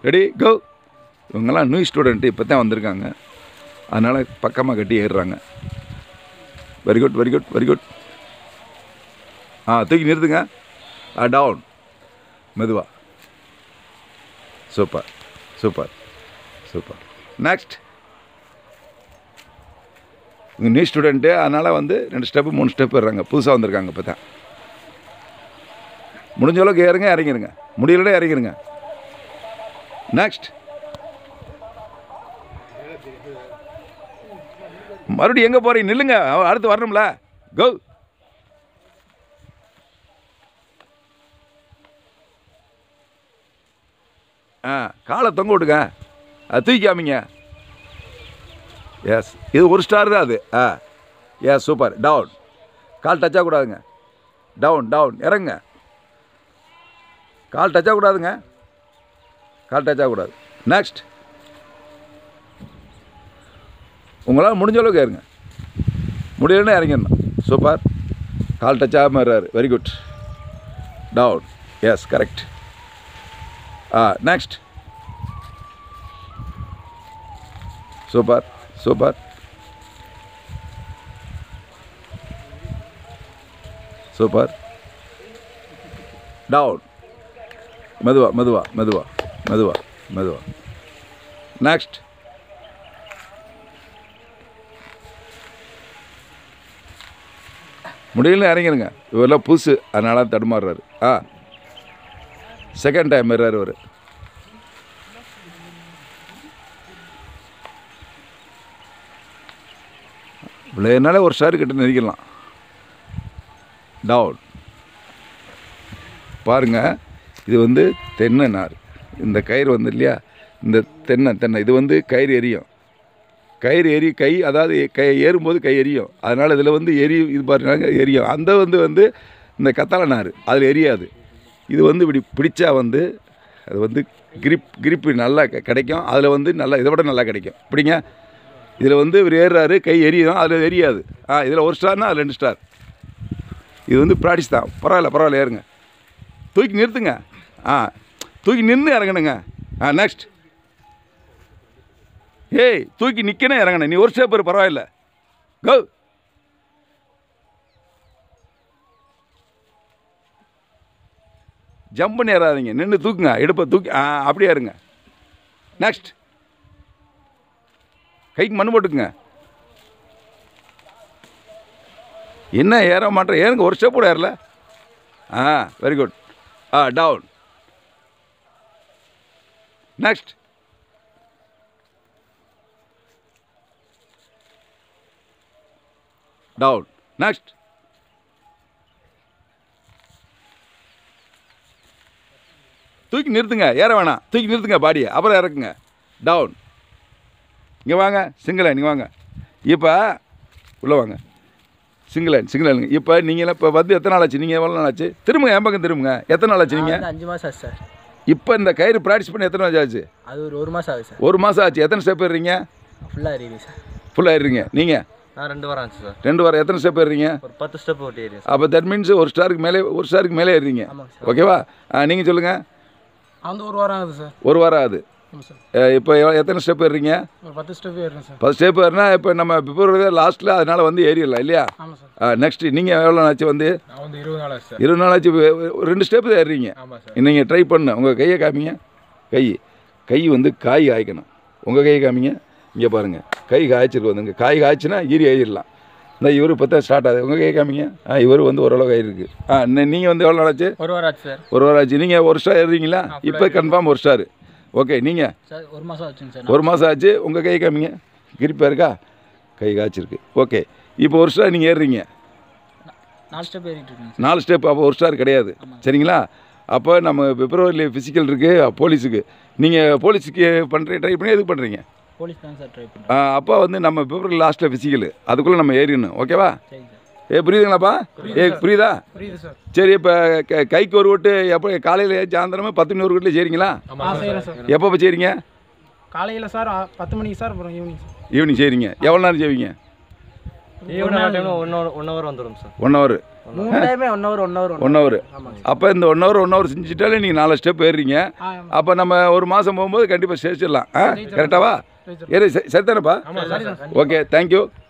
ready கோ இவங்கெல்லாம் new student இப்போ தான் வந்திருக்காங்க அதனால் பக்கமாக கட்டி ஏறுறாங்க very good very good very good ஆ தூக்கி நிறுத்துங்க ஆ டவுன் மெதுவா சூப்பர் சூப்பர் சூப்பர் நெக்ஸ்ட் இங்கே நியூ ஸ்டூடெண்ட்டு அதனால் வந்து ரெண்டு ஸ்டெப்பு மூணு ஸ்டெப் ஏறுறாங்க புதுசாக வந்திருக்காங்க இப்போ தான் முடிஞ்ச அளவுக்கு ஏறுங்க இறங்கிருங்க முடியலன்னா இறங்கிருங்க நெக்ஸ்ட் மறுபடியும் எங்கே போகிறீங்க நில்லுங்க அவ- அடுத்து வரணும்ல கோ ஆ காலை தொங்க விட்டுங்க அது தூக்கி காமிங்க எஸ் இது ஒரு ஸ்டார் தான் அது ஆ எஸ் சூப்பர் டவுன் கால் டச் ஆகக்கூடாதுங்க டவுன் டவுன் இறங்குங்க கால் டச் ஆகக்கூடாதுங்க கால் டச் ஆகக்கூடாது நெக்ஸ்ட் உங்களால் முடிஞ்ச அளவுக்கு ஏறுங்க முடியலன்னா இறங்கிடணும் சூப்பர் கால் டச் ஆகாமல் இருறாரு very good down yes correct ஆ next super super super down மெதுவா மெதுவா மெதுவா மெதுவா மெதுவா நெக்ஸ்ட் முடியல இறங்கிருங்க இவரெல்லாம் புதுசு அதனால தடுமாறுறாரு ஆ செகண்ட் டைம் வர்றாரு அவர் இவ்வளோனால ஒரு ஷேர் கிட்ட நெரிக்கலாம் டவுன் பாருங்க இது வந்து தென்னை நார் இந்த கயிறு வந்து இல்லையா இந்த தென்னை தென்னை இது வந்து கயிறு எரியும் கயிறு எரி கை அதாவது கை ஏறும்போது கை எரியும் அதனால் இதில் வந்து எரி இது பாருங்க எரியும் அந்த வந்து வந்து இந்த கத்தாழை நார் அதில் எரியாது இது வந்து இப்படி பிடிச்சா வந்து அது வந்து கிரிப் கிரிப்பு நல்லா கெ- கிடைக்கும் அதில் வந்து நல்லா இதை விட நல்லா கிடைக்கும் பிடிங்க இதில் வந்து இவர் ஏறுறாரு கை எரியும் அதில் எரியாது ஆ இதில் ஒரு ஸ்டார்னா அது ரெண்டு ஸ்டார் இது வந்து ப்ராக்டிஸ் தான் பரவாயில்ல பரவாயில்ல ஏறுங்க தூக்கி நிறுத்துங்க ஆ தூக்கி நின்று இறங்கணுங்க ஆ நெக்ஸ்ட் ஏய் தூக்கி நிற்கணும் இறங்கணும் நீ ஒரு ஸ்டெப் பரவாயில்ல கோ ஜம்ப் பண்ணி ஏறாதீங்க நின்று தூக்குங்க இடுப்பை தூக்கி ஆ அப்படியே இருங்க நெக்ஸ்ட் கைக்கு மண் போட்டுக்குங்க என்ன ஏற மாட்டேன் ஏறுங்க ஒரு ஸ்டெப் கூட ஏறல ஆ வெரி குட் ஆ டவுன் நெக்ஸ்ட் டவுன் நெக்ஸ்ட் தூக்கி நிறுத்துங்க ஏற வேணாம் தூக்கி நிறுத்துங்க பாடியை அப்புறம் இறக்குங்க டவுன் இங்கே வாங்க சிங்கிள் லைன் இங்கே வாங்க இப்போ உள்ளே வாங்க சிங்கிள் லைன் சிங்கிள் லைன் இப்போ நீங்களாம் இப்போ வந்து எத்தனை நாள் ஆச்சு நீங்கள் எவ்வளோ நாள் ஆச்சு திரும்புங்க என் பக்கம் திரும்புங்க எத்தனை நாள் ஆச்சு நீங்கள் வந்து அஞ்சு மாதம் ஆச்சு சார் இப்போ இந்த கயிறு ப்ராக்டிஸ் பண்ணி எத்தனை நாள் ஆச்சு அது ஒரு ஒரு மாதம் ஆகுது சார் ஒரு மாதம் ஆச்சு எத்தனை ஸ்டெப் ஏறுறீங்க ஃபுல்லாக எரியுது சார் ஃபுல்லாக ஏறுறீங்க நீங்கள் நான் ரெண்டு வாரம் ஆச்சு சார் ரெண்டு வாரம் எத்தனை ஸ்டெப் ஏறுறீங்க ஒரு பத்து ஸ்டெப் ஓட்டி ஏரியா அப்போ தட் மீன்ஸ் ஒரு ஸ்டாருக்கு மேலே ஒரு ஸ்டாருக்கு மேலே ஏறுறீங்க ஆமாங்க சார் ஓகேவா நீங்கள் சொல்லுங்கள் அந்த ஒரு வாரம் ஆகுது சார் ஒரு வாரம் ஆகுது ஆமாம் சார் அஹ் இப்போ எவ்வளோ- எத்தனை ஸ்டெப் ஏறுறீங்க ஒரு பத்து ஸ்டெப் ஏறுறேன் சார் பத்து ஸ்டெப் ஏறினா இப்போ நம்ம பிப்ரவரி லாஸ்ட்டில் அதனால் வந்து ஏறிடலாம் இல்லையா ஆமாம் சார் நெக்ஸ்ட் நீங்கள் எவ்வளோ ஆச்சு வந்து நான் வந்து இருபது நாள் ஆச்சு சார் இருபது நாள் ஆச்சு ஒரு- ஒரு ரெண்டு ஸ்டெப் தான் ஏறுறீங்க ஆமாம் சார் நீங்கள் ட்ரை பண்ணு உங்கள் கையை காமிங்க கை கை வந்து காய் காய்க்கணும் உங்கள் கையை காமிங்க இங்கே பாருங்கள் கை காய்ச்சிருக்கு வந்துங்க காய் காய்ச்சினா ஈரி ஏறிடலாம் இந்த இவர் இப்போ தான் ஸ்டார்ட் ஆகுது உங்கள் கையை காமிங்க ஆ இவர் வந்து ஓரளவு ஆயிருக்கு ஆ நீங்கள் வந்து எவ்வளோ நாள் ஆச்சு ஒரு வாரம் ஆச்சு சார் ஒரு வாரம் ஆச்சு நீங்கள் ஒரு ஸ்டார் ஏறுறீங்களா இப்போ கன்ஃபார்ம் ஒரு ஸ்டார் ஓகே நீங்கள் சார் ஒரு மாதம் ஆச்சுங்க சார் ஒரு மாதம் ஆச்சு உங்கள் கை காமிங்க கிரிப்பாக இருக்கா கை காய்ச்சிருக்கு ஓகே இப்போ ஒரு ஸ்டார் நீங்கள் ஏறுறீங்க நாலு ஸ்டெப் ஏறிட்டு இருக்கேங்க நாலு ஸ்டெப் அப்போ ஒரு ஸ்டார் கிடையாது சரிங்களா அப்போ நம்ம பிப்ரவரியில் ஃபிசிக்கல் இருக்குது போலீஸுக்கு நீங்கள் போலீஸுக்கு பண்ணுற ட்ரை பண்ணி எதுக்கு பண்ணுறீங்க போலீஸ் தான் சார் ட்ரை பண்ணுறேன் அப்போ வந்து நம்ம பிப்ரவரி லாஸ்ட்டில் ஃபிசிக்கல் அதுக்குள்ளே நம்ம ஏறிடணும் ஓகேவா சரிங்க சார் ஏ புரியுதுங்களாப்பா ஏ புரியுதா புரியுது சார் சரி இப்போ க- கைக்கு ஒரு ஓட்டு எப்போ காலையில் சாயந்தரமே பத்து மணி ஒரு வீட்டில் சரிங்களா ஆ செய்கிறேன் சார் எப்போ போய் செய்றீங்க காலையில் சார் ஆ, பத்து மணிக்கு சார் அப்புறம் ஈவினிங் சார் ஈவினிங் செய்றீங்க எவ்வளோ நேரம் செய்வீங்க ஈவினிங் டைமில் ஒன் ஹவர் ஒன் ஹவர் வந்துடும் சார் ஒன் ஹவர் மூணு டைமே one hour one hour one hour ஆமாங்க அப்போ இந்த ஒன் ஹவர் ஒன் ஹவர் செஞ்சுட்டாலே நீங்கள் நாலு ஸ்டெப் ஏறுறீங்க ஆ அப்போ நம்ம ஒரு மாதம் போகும்போது கண்டிப்பாக சேர்ச்சிடலாம் ஆ கரெக்டாவா ஏறி சரிதானப்பா சரி தான் ஓகே தேங்க்யூ